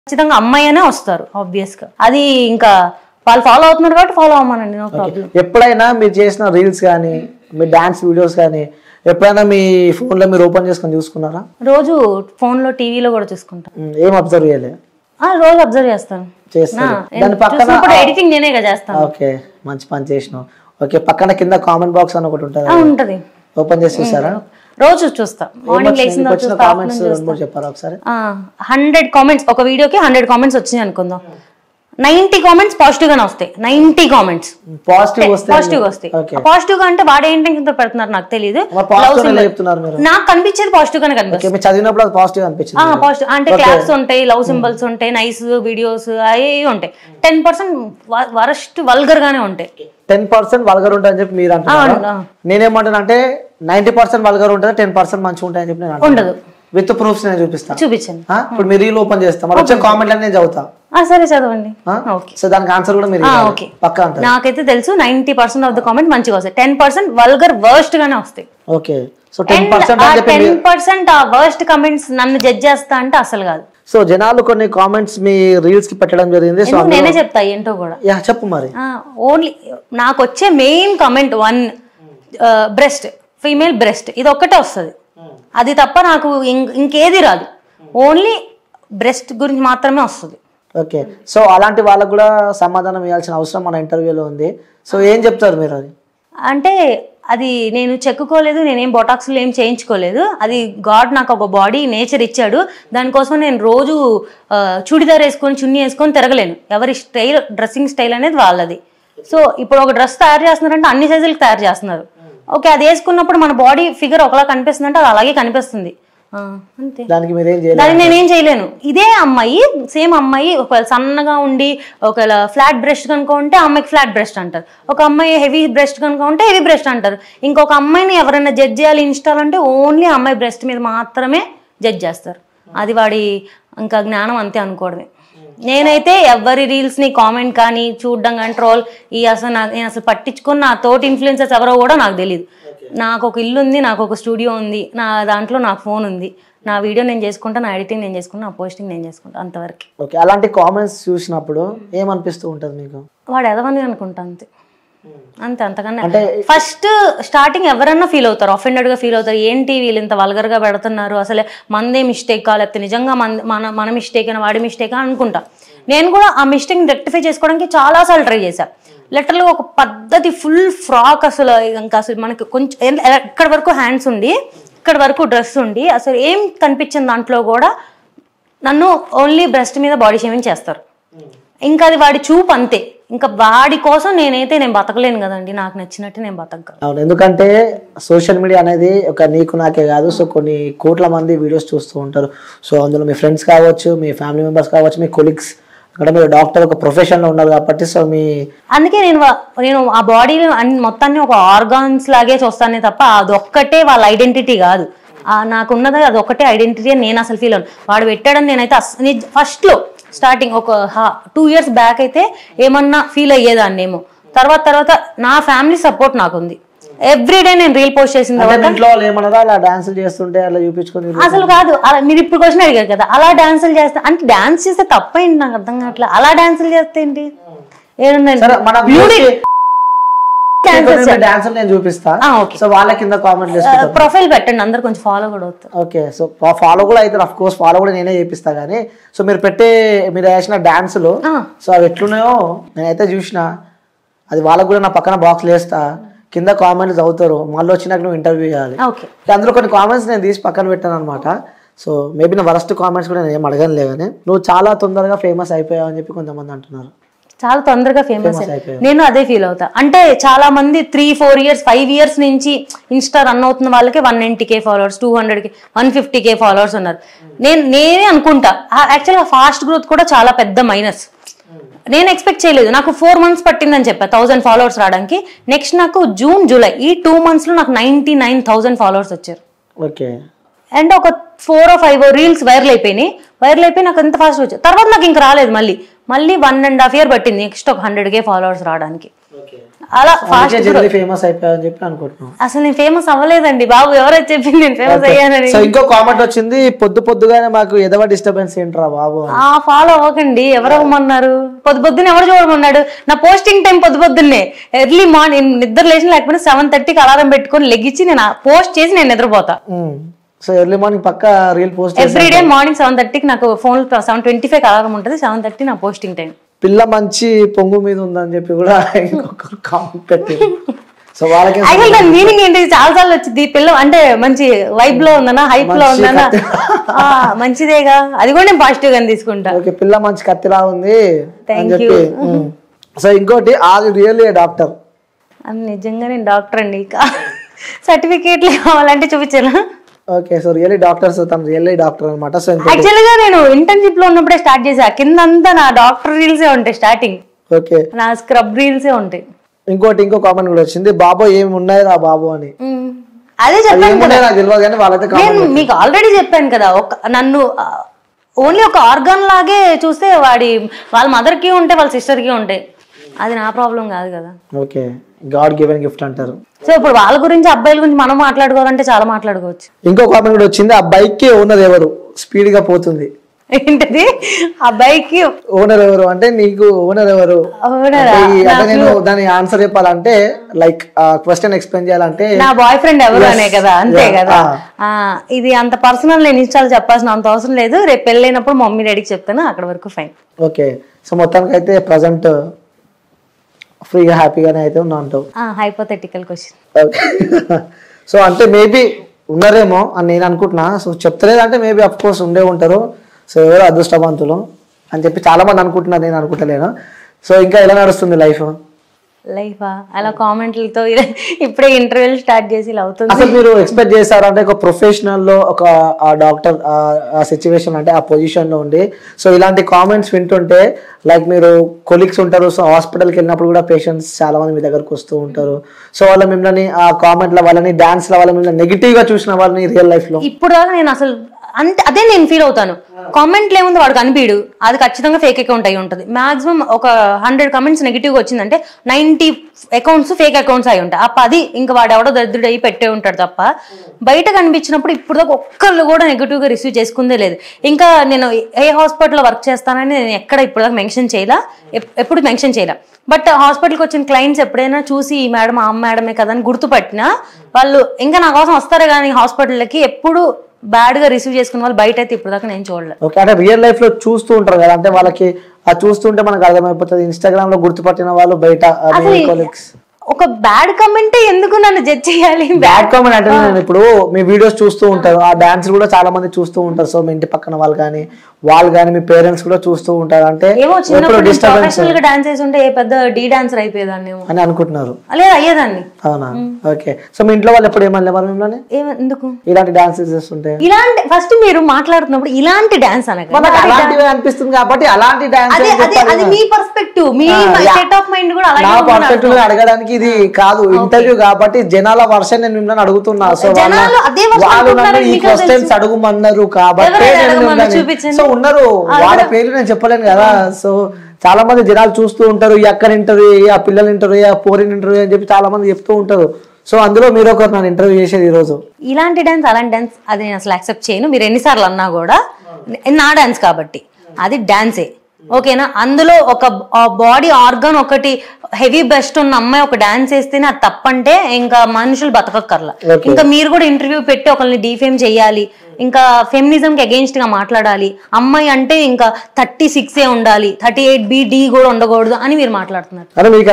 ఖచ్చితంగా అమ్మాయి అనే వస్తారు ఆబ్వియస్ గా అది ఇంకా వాళ్ళు ఫాలో అవుతున్నారు కాబట్టి ఫాలో అవ్వమనండి నో ప్రాబ్లం ఎప్పుడైనా మీరు చేసిన రీల్స్ కానీ మీ డాన్స్ వీడియోస్ కానీ ఎప్పుడైనా మీ ఫోన్లో మీరు ఓపెన్ చేసుకొని చూసుకున్నారా రోజు ఫోన్ లో టీవీలో కూడా చూసుకుంటాను ఉమ్, ఏం అబ్జర్వ్ చేయలే ఆ, రోజు అబ్జర్వ్ చేస్తాను చేస్తారు నా- దాని పక్కన చూసినప్పుడు ఎడిటింగ్ నేనేగా చేస్తాను ఓకే మంచి పని చేసినావు ఓకే పక్కన కింద కామెంట్ బాక్స్ అని ఒకటి ఉంటుంది ఆ, ఉంటది ఓపెన్ చేసి చూసారా రోజు చూస్తా మార్నింగ్ లేచిన మీకు తర్వాత వచ్చిన చూస్తా కామెంట్స్ రెండు మూడు చెప్పారా ఒకసారి హండ్రెడ్ కామెంట్స్ ఒక వీడియోకి హండ్రెడ్ కామెంట్స్ వచ్చినాయి అనుకుందాం నైన్టీ కామెంట్స్ పాజిటివ్ గానే వస్తాయి నైన్టీ కామెంట్స్ పాజిటివ్ వస్తే పాజిటివ్ వస్తాయి ఓకే పాజిటివ్ గా అంటే వాడు ఏంటి ఇంత పెడుతున్నారు నాకు తెలియదు మరి పాజిటివ్ ఎలా చెప్తున్నారు మీరు నాకు కనిపించేది పాజిటివ్ గానే కనిపిస్తుంది ఓకే మీరు చదివినప్పుడు అది పాజిటివ్ అనిపించింది పాజిటివ్ అంటే క్లాప్స్ ఉంటాయి లవ్ సింబల్స్ ఉంటాయి నైస్ వీడియోస్ అవి ఉంటాయి టెన్ పర్సెంట్ వరస్ట్ వల్గర్ గానే ఉంటాయి టెన్ పర్సెంట్ వల్గర్ ఉంటుంది అని చెప్పి మీరు అంటున్నారు ఆ. నేనేమంటాను అంటే నైన్టీ పర్సెంట్ వల్గర్ ఉంటుంది టెన్ పర్సెంట్ మంచిగా ఉంటాయని చెప్పి నేను అంటున్నాను. ఉండదు విత్ ప్రూఫ్స్ నేను చూపిస్తాను చూపించండి ఆ? ఇప్పుడు మీరు రీల్ ఓపెన్ చేస్తాం మరి వచ్చే కామెంట్ నేను చదువుతా ఆ, సరే చదవండి ఓకే సో దానికి ఆన్సర్ కూడా మీరు ఆ, ఇవ్వాలి. ఓకే. పక్కా అంటారు నాకైతే తెలుసు ninety percent of the comment మంచిగా వస్తాయి టెన్ పర్సెంట్ వల్గర్ వర్స్ట్ గానే వస్తాయి ఓకే సో టెన్ పర్సెంట్ అని చెప్పి టెన్ పర్సెంట్ ఆ వర్స్ట్ కమెంట్స్ నన్ను జడ్జ్ చేస్తా అంటే అసలు కాదు సో జనాలు కొన్ని కామెంట్స్ మీ రీల్స్ కి పెట్టడం జరిగింది సో ఎందుకు నేనే చెప్తా ఏంటో కూడా యా చెప్పు మరి ఓన్లీ నాకు వచ్చే main comment one breast female breast ఇది ఒక్కటే వస్తుంది అది తప్ప నాకు ఇం- ఇంకేది రాదు ఓన్లీ బ్రెస్ట్ గురించి మాత్రమే వస్తుంది ఓకే సో అలాంటి వాళ్ళకు కూడా సమాధానం ఇవ్వాల్సిన అవసరం మన ఇంటర్వ్యూలో ఉంది సో ఏం చెప్తారు మీరు అది అంటే అది నేను చెక్కుకోలేదు నేనేం బొటాక్స్లు ఏం చేయించుకోలేదు అది గాడ్ నాకు ఒక బాడీ నేచర్ ఇచ్చాడు దానికోసం నేను రోజు ఆ, చూడిదార్ వేసుకొని చున్నీ వేసుకొని తిరగలేను ఎవరి స్టైల్ డ్రెస్సింగ్ స్టైల్ అనేది వాళ్ళది సో ఇప్పుడు ఒక డ్రెస్ తయారు చేస్తున్నారంటే అన్ని సైజులకు తయారు చేస్తున్నారు ఓకే అది వేసుకున్నప్పుడు మన బాడీ ఫిగర్ ఒకలా కనిపిస్తుంది అంటే అది అలాగే కనిపిస్తుంది ఆ, అంతే దానికి మీరు ఏం చేయలేదు దానికి నేనేం చేయలేను ఇదే అమ్మాయి సేమ్ అమ్మాయి ఒకవేళ సన్నగా ఉండి ఒకవేళ ఫ్లాట్ బ్రెస్ట్ కనుక ఉంటే ఆ అమ్మాయికి ఫ్లాట్ బ్రెస్ట్ అంటారు ఒక అమ్మాయి హెవీ బ్రెస్ట్ కనుక ఉంటే హెవీ బ్రెస్ట్ అంటారు ఇంకొక అమ్మాయిని ఎవరైనా జడ్జ్ చేయాలి ఇన్స్టాల్ అంటే ఓన్లీ అమ్మాయి బ్రెస్ట్ మీద మాత్రమే జడ్జ్ చేస్తారు అది వాడి ఇంకా జ్ఞానం అంతే అనుకోవడమే నేనైతే ఎవరి రీల్స్ ని కామెంట్ కానీ చూడడం కానీ ట్రోల్ ఈ అసలు నా- నేను అసలు పట్టించుకుని నా తోటి ఇన్ఫ్లుయెన్సర్స్ ఎవరో కూడా నాకు తెలియదు నాకు ఒక ఇల్లు ఉంది నాకు ఒక స్టూడియో ఉంది నా దాంట్లో నాకు ఫోన్ ఉంది నా వీడియో నేను చేసుకుంటా నా ఎడిటింగ్ నేను చేసుకుంటా నా పోస్టింగ్ నేను చేసుకుంటా అంతవరకు ఓకే అలాంటి కామెంట్స్ చూసినప్పుడు ఏమనిపిస్తూ ఉంటుంది మీకు వాడు ఎదవని అనుకుంటా అంతే అంతే అంతకన్నా అంటే ఫస్ట్ స్టార్టింగ్ ఎవరన్నా ఫీల్ అవుతారు offended గా ఫీల్ అవుతారు ఏంటి వీళ్ళు ఇంత vulgar గా పెడుతున్నారు అసలే మందే మిస్టేక్ లేకపోతే నిజంగా మన మన మన మిస్టేక్ అని వాడి మిస్టేక్ అనుకుంటా నేను కూడా ఆ మిస్టేక్ రెక్టిఫై చేసుకోవడానికి చాలాసార్లు ట్రై చేశా లిటరల్గా ఒక పద్ధతి ఫుల్ ఫ్రాక్ అసలు ఇంకా అసలు మనకి కొంచెం ఎల్- ఎల్- ఇక్కడ వరకు హ్యాండ్స్ ఉండి ఇక్కడ వరకు డ్రెస్ ఉండి అసలు ఏం కనిపించిన దాంట్లో కూడా నన్ను ఓన్లీ బ్రెస్ట్ మీద బాడీ షేవింగ్ చేస్తారు ఇంకా అది వాడి చూపు అంతే ఇంకా వాడి కోసం నేనైతే నేను బతకలేను కదండి నాకు నచ్చినట్టు నేను బతక అవును ఎందుకంటే సోషల్ మీడియా అనేది ఒక నీకు నాకే కాదు సో కొన్ని కోట్ల మంది వీడియోస్ చూస్తూ ఉంటారు సో అందులో మీ ఫ్రెండ్స్ కావచ్చు మీ ఫ్యామిలీ మెంబర్స్ కావచ్చు మీ కొలీగ్స్ అక్కడ మీరు డాక్టర్ ఒక ప్రొఫెషన్లో ఉన్నారు కాబట్టి సో మీ అందుకే నేను వా- నేను ఆ బాడీ మొత్తాన్ని ఒక ఆర్గాన్స్ లాగే చూస్తానే తప్ప అదొక్కటే వాళ్ళ ఐడెంటిటీ కాదు ఆ నాకున్నది అది ఒక్కటే ఐడెంటిటీ అని నేను అసలు ఫీల్ అవును వాడు పెట్టాడని నేనైతే ఫస్ట్ లో స్టార్టింగ్ ఒక టూ ఇయర్స్ బ్యాక్ అయితే ఏమన్నా ఫీల్ అయ్యేదాన్ని ఏమో తర్వాత తర్వాత నా ఫ్యామిలీ సపోర్ట్ నాకుంది ఎవ్రీడే నేను రీల్ పోస్ట్ చేసిన అంటే తర్వాత మీ ఇంట్లో వాళ్ళు ఏమన్నారా అలా డాన్సులు చేస్తుంటే అలా చూపించుకొని అసలు కాదు అలా మీరు ఇప్పుడు క్వశ్చన్ అడిగారు కదా అలా డాన్సులు చేస్తే అంటే డాన్స్ చేస్తే తప్పేంటి నాకు అర్థం కావట్లేదు అలా డాన్సులు చేస్తే ఏంటి సరే మన డాన్సెస్ డాన్సులు నేను చూపిస్తా ఆ, okay. సో వాళ్ళ కింద కామెంట్ చేసుకుంటారు ప్రొఫైల్ పెట్టండి అందరు కొంచెం ఫాలో కూడా అవుతారు ఓకే సో ఫాలో కూడా అయితే అఫ్ కోర్స్ ఫాలో కూడా నేనే చేపిస్తా కానీ సో మీరు పెట్టే మీరు వేసిన డాన్సులు ఆ. సో అవి ఎట్లున్నాయో నేనైతే చూసిన అది వాళ్ళకు కూడా నా పక్కన బాక్స్ వేస్తా కింద కామెంట్స్ చదువుతారు మళ్ళీ వచ్చినాక నువ్వు ఇంటర్వ్యూ చేయాలి ఓకే అందులో కొన్ని కామెంట్స్ నేను తీసి పక్కన పెట్టాను అనమాట సో మేబీ నా వరస్ట్ కామెంట్స్ కూడా నేను ఏం అడగనులే కానీ నువ్వు చాలా తొందరగా ఫేమస్ అయిపోయావు అని చెప్పి కొంతమంది అంటున్నారు చాలా తొందరగా ఫేమస్ అయిపోయావు. నేను అదే ఫీల్ అవుతా అంటే చాలా మంది three four years five years నుంచి ఇన్స్టా రన్ అవుతున్న వాళ్ళకి one ninety K followers two hundred K one fifty K followers ఉన్నారు నేను నేనే అనుకుంటా యాక్చువల్గా ఫాస్ట్ గ్రోత్ కూడా చాలా పెద్ద మైనస్ నేను ఎక్స్పెక్ట్ చేయలేదు నాకు ఫోర్ మంత్స్ పట్టిందని చెప్పా థౌసండ్ ఫాలోవర్స్ రావడానికి నెక్స్ట్ నాకు జూన్ జూలై ఈ టూ మంత్స్ లో నాకు నైన్టీ నైన్ థౌసండ్ ఫాలోవర్స్ వచ్చారు ఓకే అండ్ ఒక ఫోర్ ఫైవ్ రీల్స్ వైరల్ అయిపోయినాయి వైరల్ అయిపోయి నాకు ఎంత ఫాస్ట్ వచ్చాయి తర్వాత నాకు ఇంకా రాలేదు మళ్ళీ మళ్ళీ వన్ అండ్ హాఫ్ ఇయర్ పట్టింది నెక్స్ట్ ఒక హండ్రెడ్ కే ఫాలోవర్స్ రావడానికి అలా అందుకే ఫాస్ట్ జల్దీ ఫేమస్ అయిపోయాయని చెప్పి అనుకుంటున్నాం అసలు నేను ఫేమస్ అవ్వలేదండి బాబు ఎవరైతే చెప్పింది నేను ఫేమస్ అయ్యానని సో ఇంకో కామెంట్ వచ్చింది పొద్దు పొద్దుగానే మాకు ఎదవ డిస్టర్బెన్స్ ఏంట్రా బాబు అని. ఆ ఫాలో అవ్వకండి ఎవరు అవ్వమన్నారు పొద్దు పొద్దున్న ఎవరు చూడమన్నాడు నా పోస్టింగ్ టైం పొద్దు పొద్దున్నే ఎర్లీ మార్నింగ్ నిద్ర లేచిన లేకపోతే సెవెన్ థర్టీకి అలారం పెట్టుకొని లెగ్గిచ్చి నేను పోస్ట్ చేసి నేను నిద్రపోతా ఉమ్. సో ఎర్లీ మార్నింగ్ పక్క reel post every day morning seven థర్టీకి నాకు phone seven twenty five alarm ఉంటుంది సెవెన్ థర్టీ నా పోస్టింగ్ టైం పిల్ల మంచి పొంగు మీద ఉందని చెప్పి కూడా ఇంకొకరు కామెంట్ పెట్టారు సో వాళ్ళకి యాక్చువల్ దాని మీనింగ్ ఏంటి చాలా సార్లు వచ్చింది పిల్ల అంటే మంచి వైబ్ లో ఉందనా హైప్ లో మంచి ఉందనా ఆ, మంచిదేగా అది కూడా నేను పాజిటివ్ గా తీసుకుంటా ఓకే పిల్ల మంచి కత్తిలా ఉంది అని Thank చెప్పి ఉమ్. సో ఇంకోటి అది రియల్లీ డాక్టర్ అది నిజంగా నేను డాక్టర్ అండి సర్టిఫికేట్లు కావాలంటే చూపించాను ఓకే సో రియల్లీ డాక్టర్స్ తను రియల్లీ డాక్టర్ అనమాట సో ఇంకో యాక్చువల్ గా నేను ఇంటర్న్షిప్ లో ఉన్నప్పుడే స్టార్ట్ చేసా కిందంతా నా డాక్టర్ రీల్సే ఉంటాయి స్టార్టింగ్ ఓకే నా స్క్రబ్ రీల్సే ఉంటాయి ఇంకోటి ఇంకో కామెంట్ కూడా వచ్చింది బాబు ఏమి ఉన్నాయి రా బాబు అని ఉమ్. అదే అది చెప్పాను కదా ఏమున్నాయి నాకు తెలియదు కానీ వాళ్ళైతే comment నేను మీకు ఆల్రెడీ చెప్పాను కదా ఒక నన్ను ఓన్లీ ఒక ఆర్గాన్ లాగే చూస్తే వాడి వాళ్ళ మదర్ కి ఉంటాయి వాళ్ళ సిస్టర్ కి ఉంటాయి అది నా ప్రాబ్లం కాదు కదా ఓకే గాడ్ గివెన్ గిఫ్ట్ అంటారు సో ఇప్పుడు వాళ్ళ గురించి అబ్బాయిల గురించి మనం మాట్లాడుకోవాలంటే చాలా మాట్లాడుకోవచ్చు ఇంకో కామెంట్ కూడా వచ్చింది ఆ బైక్ కి ఓనర్ ఎవరు స్పీడ్ గా పోతుంది ఏంటిది అబ్బాయికి ఓనర్ ఎవరు అంటే నీకు ఓనర్ ఎవరు అవునరా? అంటే ఈ- అంటే నేను దాని ఆన్సర్ చెప్పాలంటే లైక్ క్వశ్చన్ ఎక్స్ప్లెయిన్ చేయాలంటే నా బాయ్ ఫ్రెండ్ ఎవరు అనే కదా అంతే Yeah. కదా Ah. ఆ, ఇది అంత పర్సనల్ నేను ఇన్స్టాల్ చెప్పాల్సిన అంత అవసరం లేదు రేపు పెళ్ళైనప్పుడు మమ్మీ డాడీకి చెప్తాను అక్కడ వరకు ఫైన్ ఓకే సో మొత్తానికి అయితే ప్రజెంట్ ఫ్రీగా హ్యాపీగానే అయితే ఉన్నా అంటావు హైపోథెటికల్ క్వశ్చన్ ఓకే సో అంటే మేబీ ఉన్నారేమో అని నేను అనుకుంటున్నా సో చెప్తలేదు అంటే మేబీ అఫ్ కోర్స్ ఉండే ఉంటారు సో ఎవరు అదృష్టవంతులు అని చెప్పి చాలా మంది అనుకుంటున్నారు నేను అనుకుంటలేను సో ఇంకా ఎలా నడుస్తుంది లైఫ్ లైఫా అలా కామెంట్లతో ఇప్పుడే ఇంటర్వ్యూలు స్టార్ట్ చేసి ఇలా అవుతుంది అసలు మీరు ఎక్స్పెక్ట్ చేశారు అంటే ఒక ప్రొఫెషనల్ లో ఒక డాక్టర్ ఆ సిచ్యువేషన్ అంటే ఆ పొజిషన్ లో ఉండి సో ఇలాంటి కామెంట్స్ వింటుంటే లైక్ మీరు కొలీగ్స్ ఉంటారు సో హాస్పిటల్కి వెళ్ళినప్పుడు కూడా పేషెంట్స్ చాలా మంది మీ దగ్గరకు వస్తూ ఉంటారు సో వాళ్ళ మిమ్మల్ని ఆ కామెంట్ల వాళ్ళని డాన్స్ ల వాళ్ళ మిమ్మల్ని నెగిటివ్ గా చూసిన వాళ్ళని రియల్ లైఫ్ లో ఇప్పుడు దాకా నేను అసలు అంటే అదే నేను ఫీల్ అవుతాను కామెంట్లు ఏముంది వాడు కనిపించడు అది ఖచ్చితంగా ఫేక్ అకౌంట్ అయి ఉంటుంది మాక్సిమం ఒక హండ్రెడ్ కమెంట్స్ నెగిటివ్ వచ్చిందంటే నైన్టీ అకౌంట్స్ ఫేక్ అకౌంట్స్ అయి ఉంటాయి ఆ పది ఇంకా వాడు ఎవడో దరిద్రుడు అయి పెట్టే ఉంటాడు తప్ప బయట కనిపించినప్పుడు ఇప్పుడు దాకా ఒక్కళ్ళు కూడా నెగిటివ్ గా రిసీవ్ చేసుకుందే లేదు ఇంకా నేను ఏ హాస్పిటల్లో వర్క్ చేస్తానని నేను ఎక్కడ ఇప్పుడు దాకా మెన్షన్ చేయలా ఎప్- ఎప్పుడు మెన్షన్ చేయలా బట్ హాస్పిటల్కి వచ్చిన క్లయింట్స్ ఎప్పుడైనా చూసి ఈ మేడం ఆ మేడమే కదా అని గుర్తుపట్టినా వాళ్ళు ఇంకా నా కోసం వస్తారు కానీ హాస్పిటల్కి ఎప్పుడు బ్యాడ్ గా రిసీవ్ చేసుకున్న వాళ్ళు బయట అయితే ఇప్పుడు దాకా నేను చూడలేదు ఓకే అంటే రియల్ లైఫ్ లో చూస్తూ ఉంటారు కదా అంటే వాళ్ళకి ఆ చూస్తుంటే మనకు అర్థమైపోతుంది ఇన్స్టాగ్రామ్ లో గుర్తుపట్టిన వాళ్ళు బయట కొలీగ్స్ ఒక బ్యాడ్ కమెంటే ఎందుకు నన్ను జడ్జ్ చేయాలి బ్యాడ్ కామెంట్ అంటే నేను ఇప్పుడు మీ వీడియోస్ చూస్తూ ఉంటారు ఆ డాన్స్ కూడా చాలా మంది చూస్తూ ఉంటారు సో మీ ఇంటి పక్కన వాళ్ళు కానీ వాళ్ళు కానీ మీ పేరెంట్స్ కూడా చూస్తూ ఉంటారు అంటే ఏమో ఎప్పుడు చిన్నప్పుడు డిస్టర్బెన్స్ ప్రొఫెషనల్ గా డాన్స్ చేసి ఉంటే ఏ పెద్ద డీ డాన్సర్ అయిపోయేదాన్ని ఏమో అని అనుకుంటున్నారు లేదు అయ్యేదాన్ని అవునా ఓకే సో మీ ఇంట్లో వాళ్ళు ఎప్పుడు ఏమన్నా మరి మిమ్మల్ని ఏమ- ఎందుకు ఇలాంటి డాన్సెస్ చేస్తుంటే ఇలాంటి ఫస్ట్ మీరు మాట్లాడుతున్నప్పుడు ఇలాంటి డాన్స్ అనగా మనకు అలాంటివే అనిపిస్తుంది కాబట్టి అలాంటి డాన్స్ అదే అదే అది మీ పర్స్పెక్టివ్ మీ స్టేట్ ఆఫ్ మైండ్ కూడా నా అలాగే ఉందని పర్ఫెక్ట్ గా అడగడానికి ఇది కాదు ఇంటర్వ్యూ కాబట్టి జనాల వర్షన్ నేను మిమ్మల్ని అడుగుతున్నా సో వాళ్ళ- జనాలు అదే version వాళ్ళు నన్ను అంటున్నారని ఈ మీకు క్వశ్చన్స్ అడుగుమన్నారు కాబట్టి ఎవరైనా నేను అడగమన్నా మిమ్మల్ని- చూపించండి. సో ఉన్నారు వాళ్ళ పేర్లు నేను చెప్పలేను కదా సో చాలా మంది జనాలు చూస్తూ ఉంటారు ఈ అక్కని ఇంటర్వ్యూ ఆ పిల్లల ఇంటర్వ్యూ ఆ పోరిన ఇంటర్వ్యూ అని చెప్పి చాలా మంది చెప్తూ ఉంటారు సో అందులో మీరు ఒకరు నన్ను ఇంటర్వ్యూ చేసేది ఈ రోజు ఇలాంటి డాన్స్ అలాంటి డాన్స్ అది నేను అసలు యాక్సెప్ట్ చేయను మీరు ఎన్నిసార్లు అన్నా కూడా నా డాన్స్ కాబట్టి అది డాన్సే ఓకేనా అందులో ఒక బాడీ ఆర్గన్ ఒకటి హెవీ బెస్ట్ ఉన్న అమ్మాయి ఒక డాన్స్ వేస్తేనే అది తప్పంటే ఇంకా మనుషులు బతకక్కర్లా Okay. ఇంకా మీరు కూడా ఇంటర్వ్యూ పెట్టి ఒకరిని డిఫేమ్ చేయాలి ఇంకా ఫెమినిజం కి అగేన్స్ట్ గా మాట్లాడాలి అమ్మాయి అంటే ఇంకా థర్టీ సిక్స్ ఉండాలి థర్టీ ఎయిట్ బి డి కూడా ఉండకూడదు అని మీరు మాట్లాడుతున్నారు అని మీకు